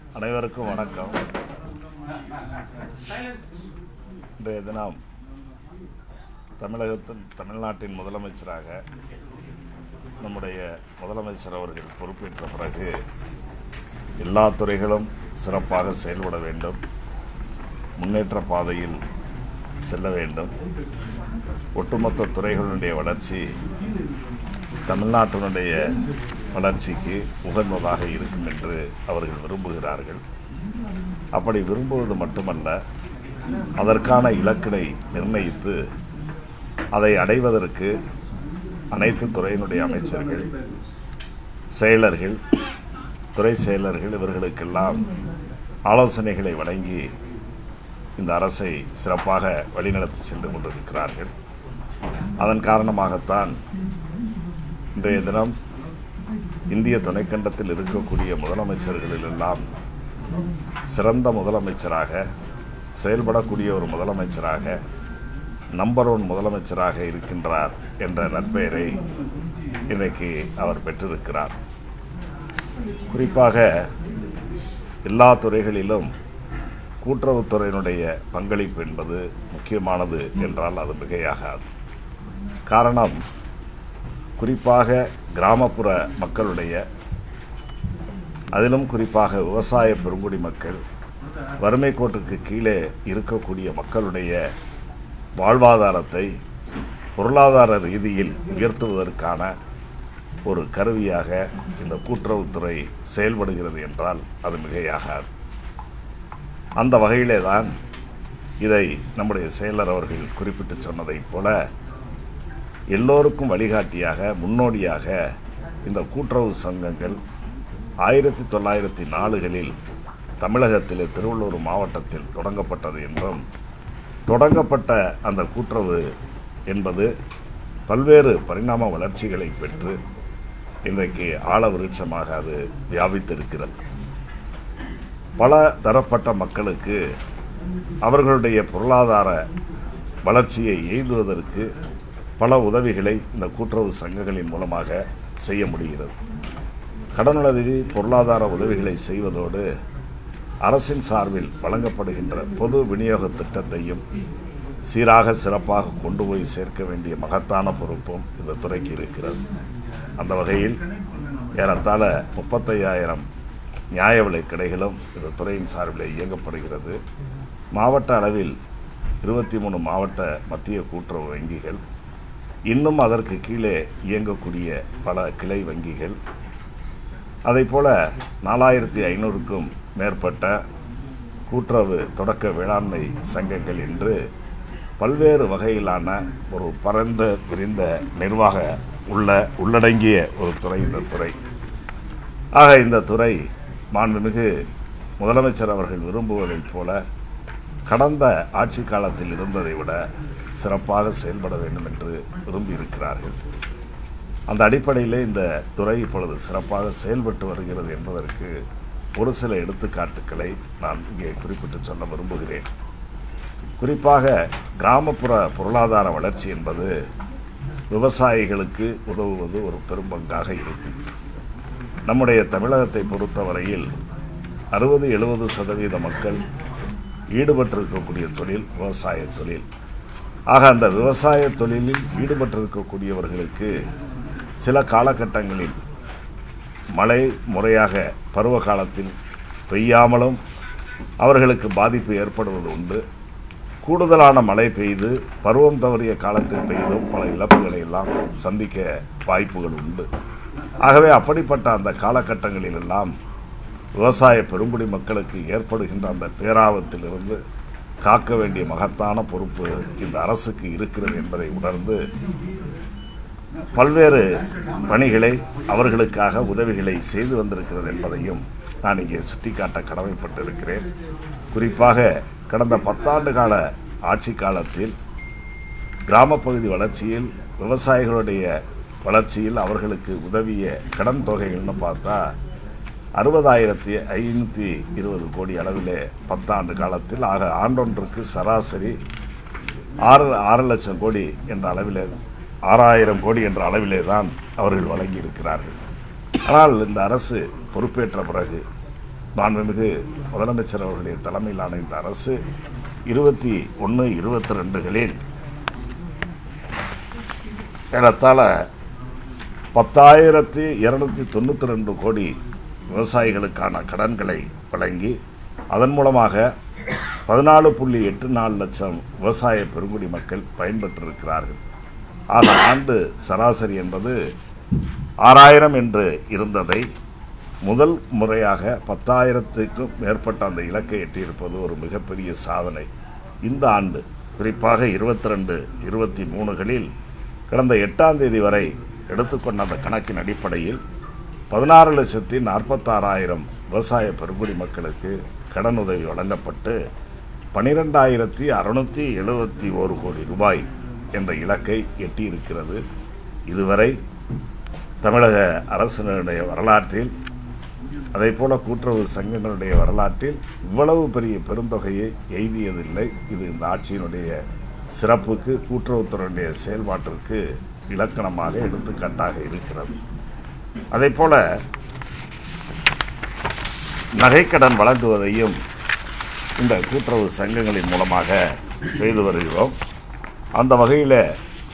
அனைவருக்கும் வணக்கம் இன்றைய தினம் தமிழகத்தின் தமிழ்நாட்டின் முதலமைச்சராக நம்முடைய முதலமைச்சர் அவர்கள் பொறுப்பேற்ற பிறகு எல்லா துறைகளும் சிறப்பாக செயல்பட வேண்டும் முன்னேற்ற பாதையில் செல்ல வேண்டும் ஒட்டுமொத்த துறைகளுடைய வளர்ச்சி தமிழ்நாட்டினுடைய வளர்ச்சிக்கு உகந்ததாக இருக்கும் என்று அவர்கள் விரும்புகிறார்கள் அப்படி விரும்புவது மட்டுமல்ல அதற்கான இலக்கினை நிர்ணயித்து அதை அடைவதற்கு அனைத்து துறையினுடைய அமைச்சர்கள் செயலர்கள் துறை செயலர்கள் இவர்களுக்கெல்லாம் ஆலோசனைகளை வழங்கி இந்த அரசை சிறப்பாக வழிநடத்தி சென்று கொண்டிருக்கிறார்கள் அதன் காரணமாகத்தான் இன்றைய தினம் இந்திய துணைக்கண்டத்தில் இருக்கக்கூடிய முதலமைச்சர்களிலெல்லாம் சிறந்த முதலமைச்சராக செயல்படக்கூடிய ஒரு முதலமைச்சராக நம்பர் ஒன் முதலமைச்சராக இருக்கின்றார் என்ற நற்பெயரை இன்றைக்கு அவர் பெற்றிருக்கிறார் குறிப்பாக எல்லா துறைகளிலும் கூட்டுறவுத்துறையினுடைய பங்களிப்பு என்பது முக்கியமானது என்றால் அது மிகையாகாது காரணம் குறிப்பாக கிராமப்புற மக்களுடைய அதிலும் குறிப்பாக விவசாய பெருங்குடி மக்கள் வறுமை கோட்டுக்கு கீழே இருக்கக்கூடிய மக்களுடைய வாழ்வாதாரத்தை பொருளாதார ரீதியில் உயர்த்துவதற்கான ஒரு கருவியாக இந்த கூட்டுறவுத்துறை செயல்படுகிறது என்றால் அது மிகையாகாது அந்த வகையிலே தான் இதை நம்முடைய செயலர் அவர்கள் குறிப்பிட்டு சொன்னதைப் போல எல்லோருக்கும் வழிகாட்டியாக முன்னோடியாக இந்த கூட்டுறவு சங்கங்கள் ஆயிரத்தி தொள்ளாயிரத்தி நாலுகளில் தமிழகத்திலே திருவள்ளூர் மாவட்டத்தில் தொடங்கப்பட்டது என்றும் தொடங்கப்பட்ட அந்த கூட்டுறவு என்பது பல்வேறு பரிணாம வளர்ச்சிகளை பெற்று இன்றைக்கு ஆழ விருட்சமாக அது வியாபித்திருக்கிறது பல தரப்பட்ட மக்களுக்கு அவர்களுடைய பொருளாதார வளர்ச்சியை எய்துவதற்கு பல உதவிகளை இந்த கூட்டுறவு சங்கங்களின் மூலமாக செய்ய முடிகிறது கடனுதவி பொருளாதார உதவிகளை செய்வதோடு அரசின் சார்பில் வழங்கப்படுகின்ற பொது விநியோக திட்டத்தையும் சீராக சிறப்பாக கொண்டு போய் சேர்க்க வேண்டிய மகத்தான பொறுப்பும் இந்த துறைக்கு இருக்கிறது அந்த வகையில் ஏறத்தாழ முப்பத்தையாயிரம் நியாய விலை கடைகளும் இந்த துறையின் சார்பில் இயங்கப்படுகிறது மாவட்ட அளவில் இருபத்தி மூணு மாவட்ட மத்திய கூட்டுறவு வங்கிகள் இன்னும் அதற்கு கீழே இயங்கக்கூடிய பல கிளை வங்கிகள் அதை போல நாலாயிரத்தி ஐநூறுக்கும் மேற்பட்ட கூட்டுறவு தொடக்க வேளாண்மை சங்கங்கள் என்று பல்வேறு வகையிலான ஒரு பரந்த விரிந்த நிர்வாக உள்ள உள்ளடங்கிய ஒரு துறை இந்த துறை ஆக இந்த துறை மாண்புமிகு முதலமைச்சர் அவர்கள் விரும்புவதைப் போல கடந்த ஆட்சி காலத்தில் இருந்ததை விட சிறப்பாக செயல்பட வேண்டும் என்று விரும்பியிருக்கிறார்கள் அந்த அடிப்படையிலே இந்த துறை இப்பொழுது சிறப்பாக செயல்பட்டு வருகிறது என்பதற்கு ஒரு சில எடுத்துக்காட்டுக்களை நான் இங்கே குறிப்பிட்டு சொல்ல விரும்புகிறேன் குறிப்பாக கிராமப்புற பொருளாதார வளர்ச்சி என்பது விவசாயிகளுக்கு உதவுவது ஒரு பெரும்பங்காக இருக்கும் நம்முடைய தமிழகத்தை பொறுத்தவரையில் அறுபது எழுபது சதவீத மக்கள் ஈடுபட்டிருக்கக்கூடிய தொழில் விவசாய தொழில் ஆக அந்த விவசாய தொழிலில் ஈடுபட்டிருக்கக்கூடியவர்களுக்கு சில காலகட்டங்களில் மழை முறையாக பருவ காலத்தில் பெய்யாமலும் அவர்களுக்கு பாதிப்பு ஏற்படுவது உண்டு கூடுதலான மழை பெய்து பருவம் தவறிய காலத்தில் பெய்தும் பல இழப்புகளை எல்லாம் சந்திக்க வாய்ப்புகள் உண்டு ஆகவே அப்படிப்பட்ட அந்த காலகட்டங்களில் எல்லாம் விவசாய பெருங்குடி மக்களுக்கு ஏற்படுகின்ற அந்த பேராபத்திலிருந்து காக்க வேண்டிய மகத்தான பொறுப்பு இந்த அரசுக்கு இருக்கிறது என்பதை உணர்ந்து பல்வேறு பணிகளை அவர்களுக்காக உதவிகளை செய்து வந்திருக்கிறது என்பதையும் நான் இங்கே சுட்டிக்காட்ட கடமைப்பட்டிருக்கிறேன் குறிப்பாக கடந்த பத்தாண்டு கால ஆட்சி காலத்தில் கிராமப்பகுதி வளர்ச்சியில் விவசாயிகளுடைய வளர்ச்சியில் அவர்களுக்கு உதவிய கடன் தொகைகள்னு பார்த்தா அறுபதாயிரத்தி ஐநூற்றி இருபது கோடி அளவிலே பத்தாண்டு காலத்தில் ஆக ஆண்டொன்றுக்கு சராசரி ஆறு ஆறு லட்சம் கோடி என்ற அளவிலே ஆறாயிரம் கோடி என்ற அளவிலே தான் அவர்கள் வழங்கியிருக்கிறார்கள் ஆனால் இந்த அரசு பொறுப்பேற்ற பிறகு மாண்புமிகு முதலமைச்சர் அவர்களுடைய தலைமையிலான இந்த அரசு இருபத்தி ஒன்று இருபத்தி ரெண்டுகளில் ஏறத்தாழ பத்தாயிரத்தி இரநூத்தி தொண்ணூற்றி ரெண்டு கோடி விவசாயிகளுக்கான கடன்களை வழங்கி அதன் மூலமாக பதினாலு புள்ளி எட்டு நாலு லட்சம் விவசாய பெருங்குடி மக்கள் பயன்பெற்றிருக்கிறார்கள் ஆக ஆண்டு சராசரி என்பது ஆறாயிரம் என்று இருந்ததை முதல் முறையாக பத்தாயிரத்துக்கும் மேற்பட்ட அந்த இலக்கை எட்டியிருப்பது ஒரு மிகப்பெரிய சாதனை இந்த ஆண்டு குறிப்பாக இருபத்தி ரெண்டு இருபத்தி மூணுகளில் கடந்த எட்டாம் தேதி வரை எடுத்துக்கொண்ட அந்த கணக்கின் அடிப்படையில் பதினாறு லட்சத்தி நாற்பத்தாறாயிரம் விவசாய பெருங்குடி மக்களுக்கு கடன் உதவி வழங்கப்பட்டு பனிரெண்டாயிரத்தி அறுநூற்றி எழுபத்தி ஒரு கோடி ரூபாய் என்ற இலக்கை எட்டியிருக்கிறது இதுவரை தமிழக அரசினுடைய வரலாற்றில் அதே போல கூட்டுறவு சங்கங்களுடைய வரலாற்றில் இவ்வளவு பெரிய பெருந்தொகையை எய்தியதில்லை இது இந்த ஆட்சியினுடைய சிறப்புக்கு கூட்டுறவுத்துறையுடைய செயல்பாட்டிற்கு இலக்கணமாக எடுத்துக்காட்டாக இருக்கிறது அதே போல நகைக்கடன் வழங்குவதையும் இந்த கூட்டுறவு சங்கங்களின் மூலமாக செய்து வருகிறோம் அந்த வகையில்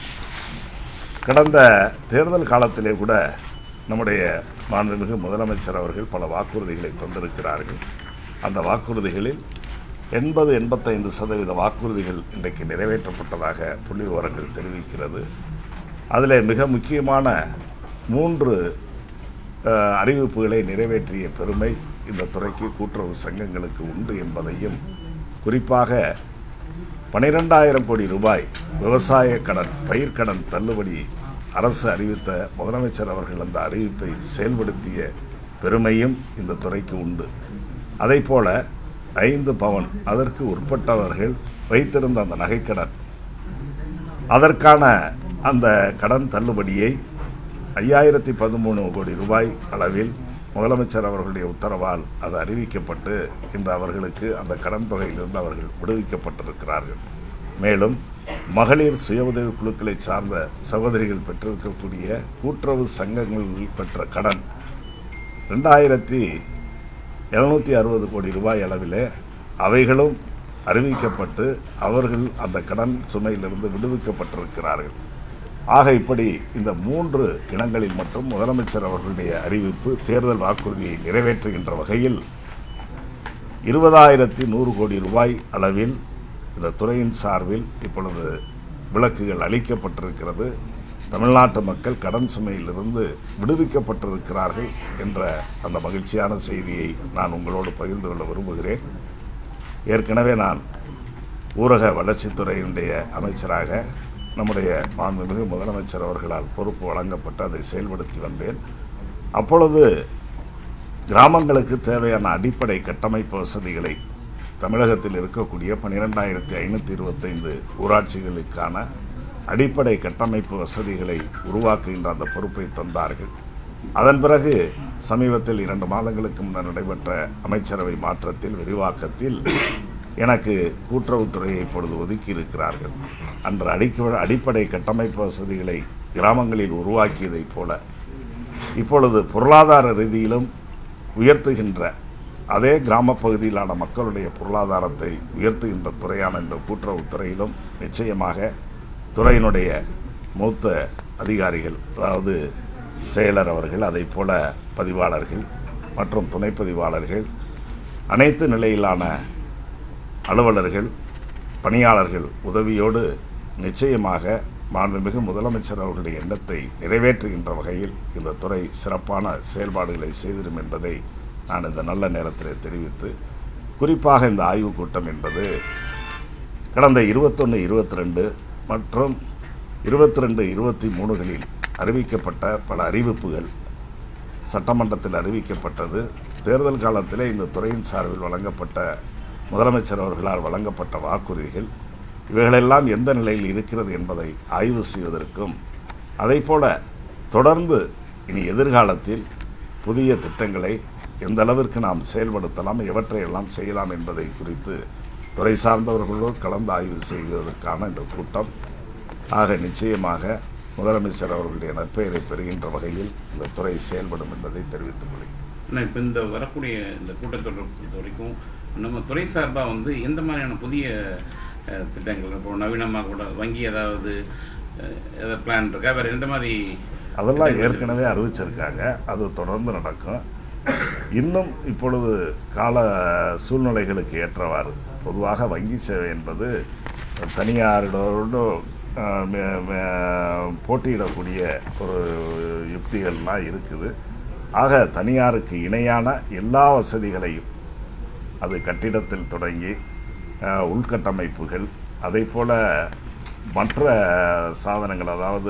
கடந்த தேர்தல் காலத்திலே கூட நம்முடைய மாண்புமிகு முதலமைச்சர் அவர்கள் பல வாக்குறுதிகளை தந்திருக்கிறார்கள் அந்த வாக்குறுதிகளில் எண்பது எண்பத்தைந்து சதவீத வாக்குறுதிகள் இன்றைக்கு நிறைவேற்றப்பட்டதாக புள்ளி விவரங்கள் தெரிவிக்கிறது அதில் மிக முக்கியமான மூன்று அஹ், அறிவிப்புகளை நிறைவேற்றிய பெருமை இந்த துறைக்கு கூட்டுறவு சங்கங்களுக்கு உண்டு என்பதையும் குறிப்பாக பனிரெண்டாயிரம் கோடி ரூபாய் விவசாய கடன் பயிர்க்கடன் தள்ளுபடி அரசு அறிவித்த முதலமைச்சர் அவர்கள் அந்த அறிவிப்பை செயல்படுத்திய பெருமையும் இந்த துறைக்கு உண்டு அதே போல ஐந்து பவன் அதற்கு உட்பட்டவர்கள் வைத்திருந்த அந்த நகைக்கடன் அதற்கான அந்த கடன் தள்ளுபடியை ஐயாயிரத்தி பதிமூணு கோடி ரூபாய் அளவில் முதலமைச்சர் அவர்களுடைய உத்தரவால் அது அறிவிக்கப்பட்டு இன்று அவர்களுக்கு அந்த கடன் தொகையிலிருந்து அவர்கள் விடுவிக்கப்பட்டிருக்கிறார்கள் மேலும் மகளிர் சுய உதவி குழுக்களை சார்ந்த சகோதரிகள் பெற்றிருக்கக்கூடிய கூட்டுறவு சங்கங்களில் பெற்ற கடன் ரெண்டாயிரத்தி எழுநூற்றி அறுபது கோடி ரூபாய் அளவிலே அவைகளும் அறிவிக்கப்பட்டு அவர்கள் அந்த கடன் சுமையிலிருந்து விடுவிக்கப்பட்டிருக்கிறார்கள் ஆக இப்படி இந்த மூன்று இனங்களில் மட்டும் முதலமைச்சர் அவர்களுடைய அறிவிப்பு தேர்தல் வாக்குறுதியை நிறைவேற்றுகின்ற வகையில் இருபதாயிரத்தி நூறு கோடி ரூபாய் அளவில் இந்த துறையின் சார்பில் இப்பொழுது விலக்குகள் அளிக்கப்பட்டிருக்கிறது தமிழ்நாட்டு மக்கள் கடன் சுமையிலிருந்து விடுவிக்கப்பட்டிருக்கிறார்கள் என்ற அந்த மகிழ்ச்சியான செய்தியை நான் உங்களோடு பகிர்ந்து கொள்ள விரும்புகிறேன் ஏற்கனவே நான் ஊரக வளர்ச்சித்துறையினுடைய அமைச்சராக நம்முடைய மாண்புமிகு முதலமைச்சர் அவர்களால் பொறுப்பு வழங்கப்பட்டு அதை செயல்படுத்தி வந்தேன் அப்பொழுது கிராமங்களுக்கு தேவையான அடிப்படை கட்டமைப்பு வசதிகளை தமிழகத்தில் இருக்கக்கூடிய பன்னிரெண்டாயிரத்தி ஐநூற்றி இருபத்தைந்து ஊராட்சிகளுக்கான அடிப்படை கட்டமைப்பு வசதிகளை உருவாக்குகின்ற அந்த பொறுப்பை தந்தார்கள் அதன் பிறகு சமீபத்தில் இரண்டு மாதங்களுக்கு முன்னர் நடைபெற்ற அமைச்சரவை மாற்றத்தில் விரிவாக்கத்தில் எனக்கு கூட்டுறவுத்துறையை இப்பொழுது ஒதுக்கி இருக்கிறார்கள் அன்று அடிக்க அடிப்படை கட்டமைப்பு வசதிகளை கிராமங்களில் உருவாக்கியதைப் போல இப்பொழுது பொருளாதார ரீதியிலும் உயர்த்துகின்ற அதே கிராம பகுதியிலான மக்களுடைய பொருளாதாரத்தை உயர்த்துகின்ற துறையான இந்த கூட்டுறவுத்துறையிலும் நிச்சயமாக துறையினுடைய மூத்த அதிகாரிகள் அதாவது செயலர் அவர்கள் அதை போல பதிவாளர்கள் மற்றும் துணை பதிவாளர்கள் அனைத்து நிலையிலான அலுவலர்கள் பணியாளர்கள் உதவியோடு நிச்சயமாக மாண்புமிகு முதலமைச்சர் அவர்களுடைய எண்ணத்தை நிறைவேற்றுகின்ற வகையில் இந்த துறை சிறப்பான செயல்பாடுகளை செய்திடும் என்பதை நான் இந்த நல்ல நேரத்தில் தெரிவித்து குறிப்பாக இந்த ஆய்வுக் கூட்டம் என்பது கடந்த இருபத்தொன்று இருபத்தி ரெண்டு மற்றும் இருபத்தி ரெண்டு இருபத்தி மூணுகளில் அறிவிக்கப்பட்ட பல அறிவிப்புகள் சட்டமன்றத்தில் அறிவிக்கப்பட்டது தேர்தல் காலத்திலே இந்த துறையின் சார்பில் வழங்கப்பட்ட முதலமைச்சர் அவர்களால் வழங்கப்பட்ட வாக்குறுதிகள் இவைகளெல்லாம் எந்த நிலையில் இருக்கிறது என்பதை ஆய்வு செய்வதற்கும் அதைப்போல தொடர்ந்து இனி எதிர்காலத்தில் புதிய திட்டங்களை எந்த அளவிற்கு நாம் செயல்படுத்தலாம் எவற்றையெல்லாம் செய்யலாம் என்பதை குறித்து துறை சார்ந்தவர்களோடு கலந்து ஆய்வு செய்வதற்கான இந்த கூட்டம் ஆக நிச்சயமாக முதலமைச்சர் அவர்களுடைய நற்பெயரை பெறுகின்ற வகையில் இந்த துறை செயல்படும் என்பதை தெரிவித்துக் கொள்கிறேன் ஆனால் இப்போ இந்த வரக்கூடிய இந்த கூட்டத்தொடர் பொறுத்த வரைக்கும் நம்ம துறை சார்பாக வந்து எந்த மாதிரியான புதிய அஹ், திட்டங்கள் இப்போ நவீனமாக கூட வங்கி ஏதாவது அஹ், ஏதாவது பிளான் இருக்கா வேறு எந்த மாதிரி அதெல்லாம் ஏற்கனவே அறிவிச்சிருக்காங்க அது தொடர்ந்து நடக்கும் இன்னும் இப்பொழுது கால சூழ்நிலைகளுக்கு ஏற்றவாறு பொதுவாக வங்கி சேவை என்பது தனியாரோடு அஹ், மே- மே- போட்டியிடக்கூடிய ஒரு யுக்திகள்லாம் இருக்குது ஆக தனியாருக்கு இணையான எல்லா வசதிகளையும் அது கட்டிடத்தில் தொடங்கி அஹ், உள்கட்டமைப்புகள் அதே போல் மற்ற சாதனங்கள் அதாவது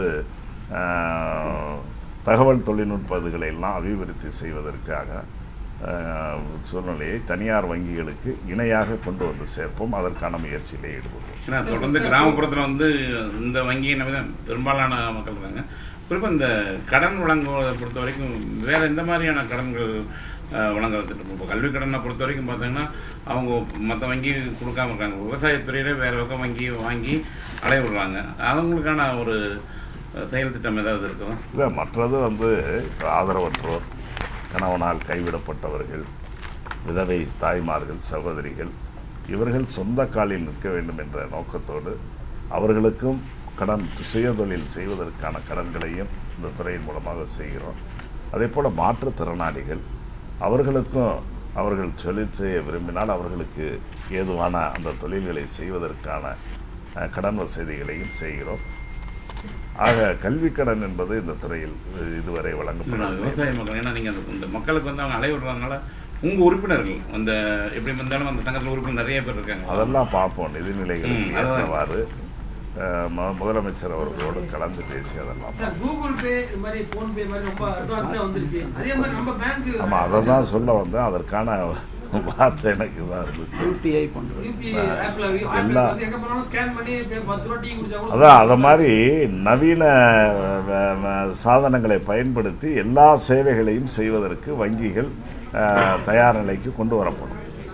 அஹ், தகவல் தொழில்நுட்பதுகளை எல்லாம் அபிவிருத்தி செய்வதற்காக அஹ், சூழ்நிலையை தனியார் வங்கிகளுக்கு இணையாக கொண்டு வந்து சேர்ப்போம் அதற்கான முயற்சியிலே ஈடுபடுவோம் ஏன்னா தொடர்ந்து கிராமப்புறத்தில் வந்து இந்த வங்கியை நம்பி தான் பெரும்பாலான மக்கள் இருக்காங்க குறிப்பாக இந்த கடன் வழங்குவதை பொறுத்த வரைக்கும் வேறு எந்த மாதிரியான கடன்கள் அஹ், வழங்குறது இப்போ கல்வி கடனை பொறுத்த வரைக்கும் பார்த்தீங்கன்னா அவங்க மற்ற வங்கி கொடுக்காம இருக்காங்க விவசாயத்துறையில வேறு பக்கம் வங்கி வாங்கி அலைய விடுறாங்க அவங்களுக்கான ஒரு அஹ், செயல் திட்டம் ஏதாவது இருக்குதா இல்லை மற்றது வந்து இப்ப ஆதரவற்றோர் கணவனால் கைவிடப்பட்டவர்கள் விதவை தாய்மார்கள் சகோதரிகள் இவர்கள் சொந்த காலில் நிற்க வேண்டும் என்ற நோக்கத்தோடு அவர்களுக்கும் கடன் சுயதொழில் செய்வதற்கான கடன்களையும் இந்த துறையின் மூலமாக செய்கிறோம் அதே போல் மாற்றுத்திறனாளிகள் அவர்களுக்கும் அவர்கள் தொழில் செய்ய விரும்பினால் அவர்களுக்கு ஏதுவான அந்த தொழில்களை செய்வதற்கான அஹ், கடன் வசதிகளையும் செய்கிறோம் ஆக கல்வி கடன் என்பது இந்த துறையில் அஹ், இதுவரை இல்லை, வழங்கப்படவில்லை விவசாய மக்கள் ஏன்னா நீங்கள் அந்த இந்த மக்களுக்கு வந்து அவங்க அலைய விடுறதுனால உங்கள் உறுப்பினர்கள் அந்த எப்படி இருந்தாலும் அந்த சங்கத்தில் உறுப்பினர் நிறைய பேர் இருக்காங்க அதெல்லாம் பார்ப்போம் நிதிநிலைகளுக்கு ம், அதான். ஏற்றவாறு அஹ், மு- முதலமைச்சர் அவர்களோடு கலந்து பேசி அதெல்லாம் சார் கூகுள் பே இது மாதிரி போன் பே மாதிரி ரொம்ப அட்வான்ஸா வந்துருச்சு அதே மாதிரி நம்ம பேங்க் ஆமாம் அதை தான் சொல்ல வந்தேன் அதற்கான வார்த்தை எனக்கு தான் இருந்துச்சு யூபிஐ பண்ணுறது யூபிஐ ஆப்ல ஆப்ல எல்லா- வந்து எங்க போனாலும் ஸ்கேன் பண்ணி பே- பத்து ரூபா டீ குடிச்சா கூட அதான் அதை மாதிரி நவீன அஹ், அஹ், சாதனங்களை பயன்படுத்தி எல்லா சேவைகளையும் செய்வதற்கு வங்கிகள் அஹ், தயார் நிலைக்கு கொண்டு வரப்படும்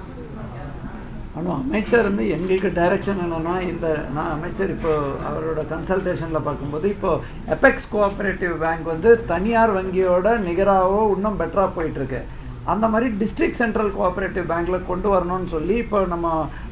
ஆனால் அமைச்சர் வந்து எங்களுக்கு டைரக்ஷன் என்னன்னா இந்த நான் அமைச்சர் இப்போ அவரோட கன்சல்டேஷனில் பார்க்கும்போது இப்போ எபெக்ஸ் கோஆபரேட்டிவ் பேங்க் வந்து தனியார் வங்கியோட நிகராகவோ இன்னும் பெட்டராக போயிட்டுருக்கு அந்த மாதிரி டிஸ்ட்ரிக்ட் சென்ட்ரல் கோஆபரேட்டிவ் பேங்க்கில் கொண்டு வரணும்னு சொல்லி இப்போ நம்ம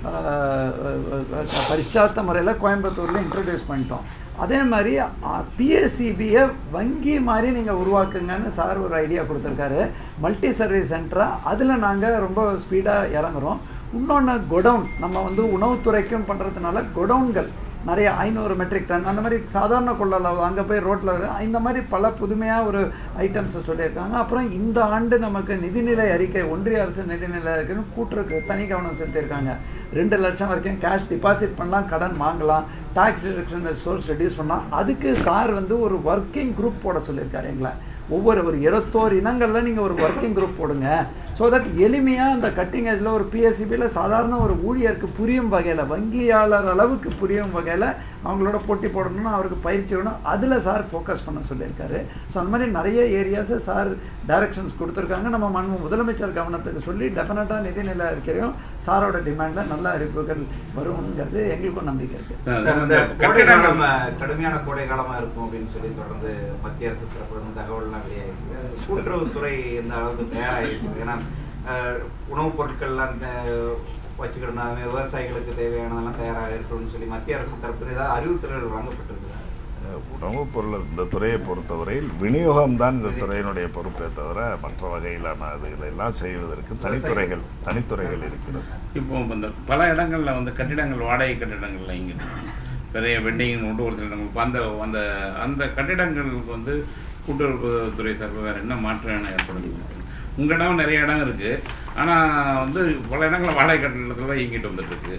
அஹ், அஹ், பரிச்சார்த்த முறையில் கோயம்புத்தூரில் இன்ட்ரடியூஸ் பண்ணிட்டோம் அதே மாதிரி பிஎஸ்சிபியை வங்கி மாதிரி நீங்கள் உருவாக்குங்கன்னு சார் ஒரு ஐடியா கொடுத்துருக்காரு மல்டி சர்வீஸ் சென்டராக அதில் நாங்கள் ரொம்ப ஸ்பீடாக இறங்குறோம் இன்னொன்று கொடவுன் நம்ம வந்து உணவுத்துறைக்கும் பண்ணுறதுனால கொடவுன்கள் நிறைய ஐநூறு மெட்ரிக் டன் அந்த மாதிரி சாதாரண கொள்ளளவு அங்கே போய் ரோட்டில் இந்த மாதிரி பல புதுமையாக ஒரு ஐட்டம்ஸை சொல்லியிருக்காங்க அப்புறம் இந்த ஆண்டு நமக்கு நிதிநிலை அறிக்கை ஒன்றிய அரசு நிதிநிலை அறிக்கைன்னு கூட்டுறதுக்கு தனி கவனம் செலுத்தியிருக்காங்க ரெண்டு லட்சம் வரைக்கும் கேஷ் டிபாசிட் பண்ணலாம் கடன் வாங்கலாம் டாக்ஸ் டிடக்ஷன் சோர்ஸ் ரெடியூஸ் பண்ணலாம் அதுக்கு சார் வந்து ஒரு ஒர்க்கிங் குரூப் போட சொல்லியிருக்காரு எங்களை ஒவ்வொரு ஒரு இருபத்தோரு இனங்களில் நீங்கள் ஒரு ஒர்க்கிங் குரூப் போடுங்க ஸோ தட் எளிமையாக அந்த கட்டிங் ஏஜில் ஒரு பிஎஸ்சிபியில் சாதாரண ஒரு ஊழியருக்கு புரியும் வகையில் வங்கியாளர் அளவுக்கு புரியும் வகையில் அவங்களோட போட்டி போடணும்னு அவருக்கு பயிற்சி வேணும் அதில் சார் ஃபோக்கஸ் பண்ண சொல்லியிருக்காரு ஸோ அந்த மாதிரி நிறைய ஏரியாஸை சார் டைரக்ஷன்ஸ் கொடுத்துருக்காங்க நம்ம மண் முதலமைச்சர் கவனத்துக்கு சொல்லி டெஃபினட்டாக நிதிநிலை அறிக்கையும் சாரோட டிமாண்டில் நல்ல அறிவிப்புகள் வருங்கிறது எங்களுக்கும் நம்பிக்கை இருக்குது சார், இந்த கோடை காலம் அஹ், கடுமையான கோடை காலமா இருக்கும் அப்படின்னு சொல்லி தொடர்ந்து மத்திய அரசு தரப்புல இருந்து தகவல்லாம் வெளியாயிருக்கு கூட்டுறவுத்துறை எந்த அளவுக்கு தயாராகிருக்கு ஏன்னா அஹ், உணவுப் பொருட்கள்லாம் இந்த வச்சுக்கிடணும் அதுமாதிரி விவசாயிகளுக்கு தேவையானதெல்லாம் தயாராக இருக்கணும்னு சொல்லி மத்திய அரசு தரப்புல ஏதாவது அறிவுறுத்தல்கள் வழங்கப்பட்டிருக்கு அஹ், உணவுப் பொருள் இந்த துறையை பொறுத்தவரையில் விநியோகம் தான் இந்த துறையினுடைய பொறுப்பே தவிர மற்ற வகையிலான இதுகளை எல்லாம் செய்வதற்கு தனித்துறைகள் தனித்துறைகள் இருக்கிறது இப்போ இந்த பல இடங்கள்ல வந்து கட்டிடங்கள் வாடகை கட்டிடங்கள்ல இங்கே பெரிய வெட்டிங் உண்டு ஒரு சில இடங்கள் இப்போ அந்த அந்த அந்த கட்டிடங்களுக்கு வந்து கூட்டுறவுத்துறை சார்பில் வேறு என்ன மாற்றம் ஏற்படுது உங்கள் இடம் நிறைய இடம் இருக்குது ஆனால் வந்து பல இடங்களில் வாடகை கட்டிடத்தில் தான் இயங்கிட்டு வந்துட்டு இருக்கு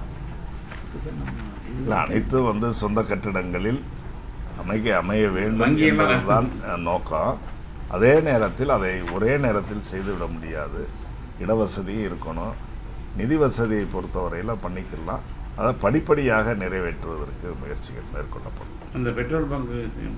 இல்லை அனைத்தும் வந்து சொந்த கட்டிடங்களில் அமைக்க அமைய வேண்டும் வங்கியெல்லாம் என்பதுதான் அஹ், நோக்கம் அதே நேரத்தில் அதை ஒரே நேரத்தில் செய்துவிட முடியாது இடவசதி இருக்கணும் நிதி வசதியை பொறுத்தவரையில் பண்ணிக்கலாம் அதை படிப்படியாக நிறைவேற்றுவதற்கு முயற்சிகள் மேற்கொள்ளப்படும் அந்த பெட்ரோல் பங்கு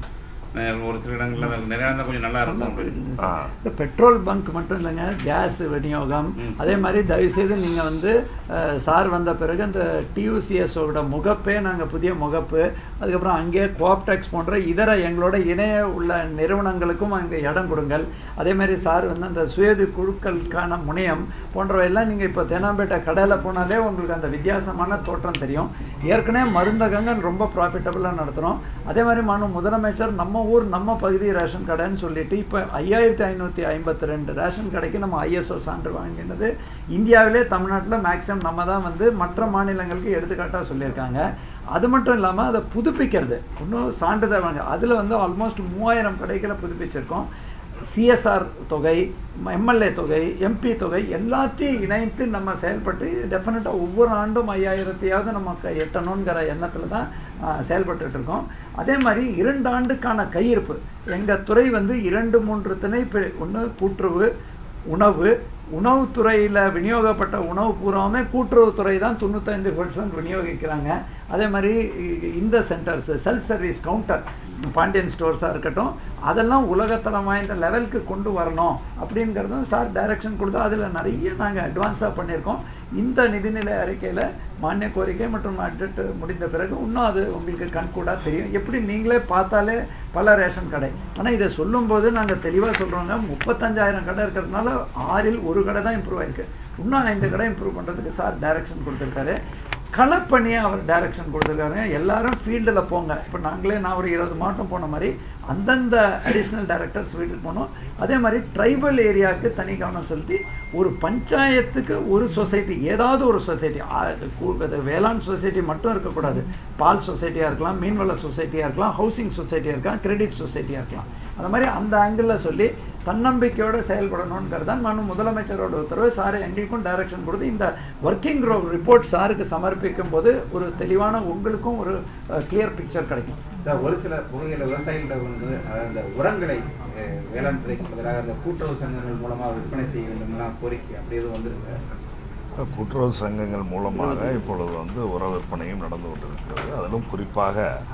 அஹ் ஒரு சில இடங்களில் நிறையா இருந்தால் கொஞ்சம் நல்லா இருக்கும் அப்படின்னு ஆ. இந்த பெட்ரோல் பங்க் மட்டும் இல்லைங்க கேஸ் விநியோகம் ம். அதே மாதிரி தயவுசெய்து நீங்கள் வந்து அஹ், சார் வந்த பிறகு அந்த டியூசிஎஸோட முகப்பே நாங்கள் புதிய முகப்பு அதுக்கப்புறம் அங்கே கோஆப்டெக்ஸ் போன்ற இதர எங்களோட இணைய உள்ள நிறுவனங்களுக்கும் அங்கே இடம் கொடுங்கள் அதே மாதிரி சார் வந்து அந்த சுயது குழுக்களுக்கான முனையம் போன்றவையெல்லாம் நீங்கள் இப்போ தேனாம்பேட்டை கடையில் போனாலே உங்களுக்கு அந்த வித்தியாசமான தோற்றம் தெரியும் ஏற்கனவே மருந்தகங்கள் ரொம்ப ப்ராஃபிட்டபுளாக நடத்துகிறோம் அதே மாதிரி மாண்பு முதலமைச்சர் நம்ம ஊர் நம்ம பகுதி ரேஷன் கடைன்னு சொல்லிட்டு இப்போ ஐயாயிரத்தி ஐநூற்றி ஐம்பத்தி ரெண்டு ரேஷன் கடைக்கு நம்ம ஐஎஸ்ஓ சான்று வாங்கினது இந்தியாவிலே தமிழ்நாட்டில் மேக்ஸிமம் நம்ம தான் வந்து மற்ற மாநிலங்களுக்கு எடுத்துக்காட்டாக சொல்லியிருக்காங்க அது மட்டும் இல்லாமல் அதை புதுப்பிக்கிறது இன்னும் சான்றிதழ் வாங்க அதில் வந்து ஆல்மோஸ்ட் மூவாயிரம் கடைகளை புதுப்பிச்சிருக்கோம் சிஎஸ்ஆர் தொகை எம்எல்ஏ தொகை எம்பி தொகை எல்லாத்தையும் இணைத்து நம்ம செயல்பட்டு டெஃபினட்டாக ஒவ்வொரு ஆண்டும் ஐயாயிரத்தையாவது நமக்கு எட்டணுங்கிற எண்ணத்தில் தான் ஆஹ், செயல்பட்டுட்டு இருக்கோம் அதே மாதிரி இரண்டு ஆண்டுக்கான கையிருப்பு எங்கள் துறை வந்து இரண்டு மூன்று திணை ஒன்று கூட்டுறவு உணவு உணவுத்துறையில் விநியோகப்பட்ட உணவு பூராவுமே கூட்டுறவுத்துறை தான் தொண்ணூத்தைந்து பர்சன்ட் விநியோகிக்கிறாங்க அதே மாதிரி இ- இந்த centres self service counter Pandian ஸ்டோர்ஸாக இருக்கட்டும் அதெல்லாம் உலகத்தரம் வாய்ந்த லெவலுக்கு கொண்டு வரணும் அப்படிங்கிறதும் சார் டைரக்ஷன் கொடுத்தா அதில் நிறைய நாங்கள் அட்வான்ஸாக பண்ணியிருக்கோம் இந்த நிதிநிலை அறிக்கையில் மானிய கோரிக்கை மற்றும் பட்ஜெட் முடிந்த பிறகு இன்னும் அது உங்களுக்கு கண்கூடாக தெரியும் எப்படி நீங்களே பார்த்தாலே பல ரேஷன் கடை ஆனால் இதை சொல்லும்போது நாங்கள் தெளிவாக சொல்கிறோங்க முப்பத்தஞ்சாயிரம் கடை இருக்கிறதுனால ஆறில் ஒரு கடை தான் இம்ப்ரூவ் ஆயிருக்கு இன்னும் ஐந்து கடை இம்ப்ரூவ் பண்ணுறதுக்கு சார் டைரக்ஷன் கொடுத்துருக்காரு களப்பணியை அவர் டைரக்ஷன் கொடுத்துருக்காரு எல்லாரும் ஃபீல்டில் போங்க இப்போ நாங்களே நான் ஒரு இருபது மாவட்டம் போன மாதிரி அந்தந்த அடிஷ்னல் டைரக்டர்ஸ் வீட்டுக்கு போனோம் அதே மாதிரி ட்ரைபல் ஏரியாவுக்கு தனி கவனம் செலுத்தி ஒரு பஞ்சாயத்துக்கு ஒரு சொசைட்டி ஏதாவது ஒரு சொசைட்டி வேளாண் சொசைட்டி மட்டும் இருக்கக்கூடாது பால் சொசைட்டியாக இருக்கலாம் மீன்வள சொசைட்டியாக இருக்கலாம் ஹவுசிங் சொசைட்டியாக இருக்கலாம் கிரெடிட் சொசைட்டியாக இருக்கலாம் அந்த மாதிரி அந்த ஆங்கிளில் சொல்லி தன்னம்பிக்கையோடு செயல்படணுங்கிறது தான் நான் முதலமைச்சரோட உத்தரவு சார் எங்களுக்கும் டைரக்ஷன் கொடுத்து இந்த ஒர்க்கிங் ரிப்போர்ட் சாருக்கு சமர்ப்பிக்கும் போது ஒரு தெளிவான உங்களுக்கும் ஒரு கிளியர் பிக்சர் கிடைக்கும் இந்த ஒரு சில பகுதிகளில் விவசாயிகளிடம் வந்து அஹ், இந்த உரங்களை அஹ், வேளாண் துறைக்கு பதிலாக அந்த கூட்டுறவு சங்கங்கள் மூலமாக விற்பனை செய்ய வேண்டும்லாம் கோரிக்கை அப்படி எதுவும் வந்திருக்கு கூட்டுறவு சங்கங்கள் மூலமாக இப்பொழுது வந்து உர விற்பனையும் நடந்து கொண்டிருக்கிறது அதிலும் குறிப்பாக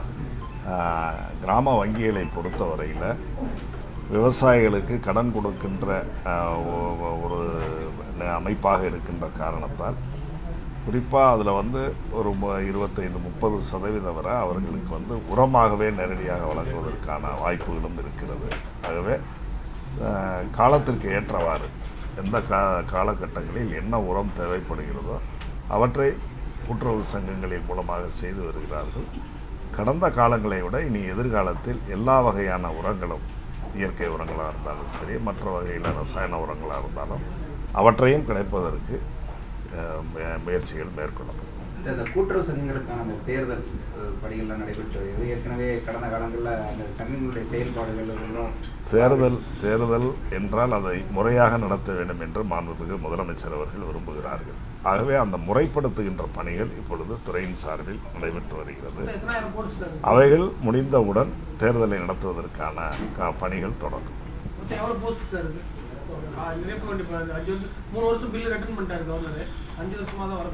ஆஹ், கிராம வங்கிகளை பொறுத்தவரையில் விவசாயிகளுக்கு கடன் கொடுக்கின்ற ஆஹ், ஒ- ஒரு அமைப்பாக இருக்கின்ற காரணத்தால் குறிப்பாக அதில் வந்து ஒரு மு- இருபத்தைந்து முப்பது சதவீதம் வரை அவர்களுக்கு வந்து உரமாகவே நேரடியாக வழங்குவதற்கான வாய்ப்புகளும் இருக்கிறது ஆகவே ஆஹ், காலத்திற்கு ஏற்றவாறு எந்த கா காலகட்டங்களில் என்ன உரம் தேவைப்படுகிறதோ அவற்றை கூட்டுறவு சங்கங்களின் மூலமாக செய்து வருகிறார்கள் கடந்த காலங்களை விட இனி எதிர்காலத்தில் எல்லா வகையான உரங்களும் இயற்கை உரங்களாக இருந்தாலும் சரி மற்ற வகையிலான ரசாயன உரங்களாக இருந்தாலும் அவற்றையும் கிடைப்பதற்கு அஹ், முய- முயற்சிகள் மேற்கொள்ளப்படும் இந்த இந்த கூட்டுறவு சங்கங்களுக்கான அந்த தேர்தல் அஹ், படிகள்லாம் நடைபெற்று வருகிறது. ஏற்கனவே கடந்த காலங்களில் அந்த சங்கங்களுடைய செயல்பாடுகள் எல்லாம் தேர்தல் தேர்தல் என்றால் அதை முறையாக நடத்த வேண்டும் என்று மாண்புமிகு முதலமைச்சர் அவர்கள் விரும்புகிறார்கள் ஆகவே அந்த முறைப்படுத்துகின்ற பணிகள் இப்பொழுது துறையின் சார்பில் நடைபெற்று வருகிறது எத்தனாயிரம் போஸ்ட் சார் அவைகள் முடிந்தவுடன் தேர்தலை நடத்துவதற்கான க- பணிகள் தொடங்கும் மொத்தம் எவ்வளோ போஸ்ட் சார் இருக்கு நிரப்ப வேண்டிய அஞ்சு வருஷம் மூணு வருஷம் பில்லு ரிட்டர்ன் பண்ணிட்டாரு கவர்னர் அஞ்சு வருஷமா தான் வர